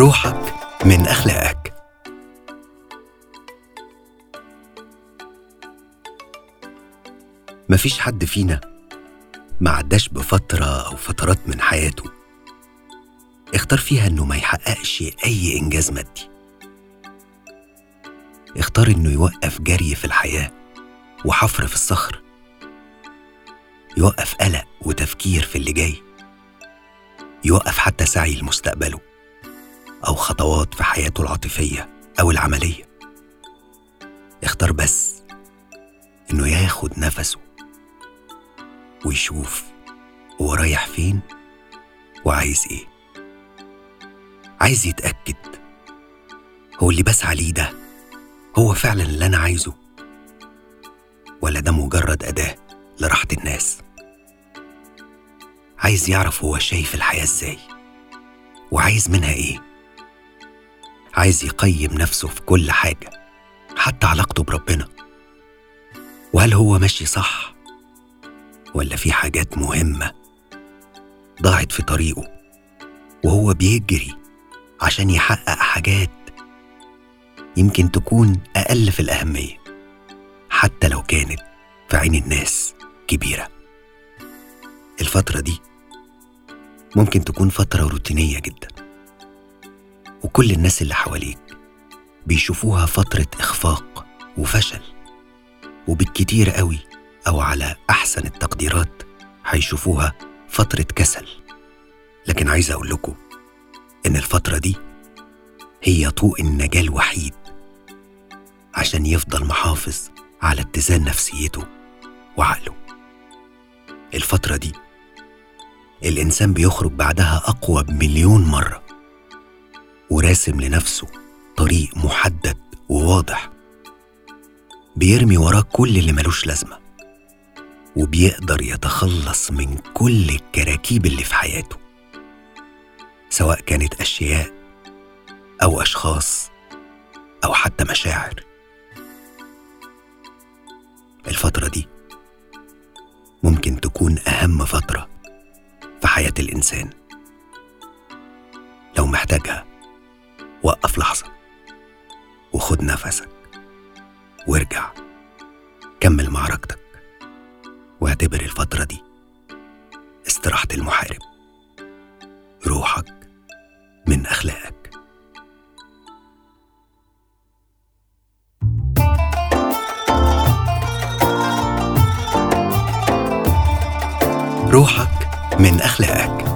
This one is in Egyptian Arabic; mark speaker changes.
Speaker 1: روحك من أخلاقك مفيش حد فينا ما عداش بفترة أو فترات من حياته اختار فيها إنه ما يحققش أي إنجاز مادي اختار إنه يوقف جري في الحياة وحفر في الصخر يوقف قلق وتفكير في اللي جاي يوقف حتى سعي لمستقبله أو خطوات في حياته العاطفية أو العملية اختار بس إنه ياخد نفسه ويشوف هو رايح فين وعايز إيه عايز يتأكد هو اللي بسعى ليه ده هو فعلا اللي أنا عايزه ولا ده مجرد أداة لراحة الناس عايز يعرف هو شايف الحياة إزاي وعايز منها إيه عايز يقيم نفسه في كل حاجة حتى علاقته بربنا وهل هو ماشي صح ولا في حاجات مهمة ضاعت في طريقه وهو بيجري عشان يحقق حاجات يمكن تكون أقل في الأهمية حتى لو كانت في عين الناس كبيرة الفترة دي ممكن تكون فترة روتينية جدا وكل الناس اللي حواليك بيشوفوها فترة إخفاق وفشل وبالكتير قوي أو على أحسن التقديرات هيشوفوها فترة كسل لكن عايز أقول لكم إن الفترة دي هي طوق النجاة الوحيد عشان يفضل محافظ على اتزان نفسيته وعقله الفترة دي الإنسان بيخرج بعدها أقوى بمليون مرة وراسم لنفسه طريق محدد وواضح بيرمي وراه كل اللي ملوش لازمة وبيقدر يتخلص من كل الكراكيب اللي في حياته سواء كانت أشياء أو أشخاص أو حتى مشاعر الفترة دي ممكن تكون أهم فترة في حياة الإنسان لو محتاجها وقف لحظة وخد نفسك وارجع كمل معركتك واعتبر الفترة دي استراحة المحارب روحك من أخلاقك روحك من أخلاقك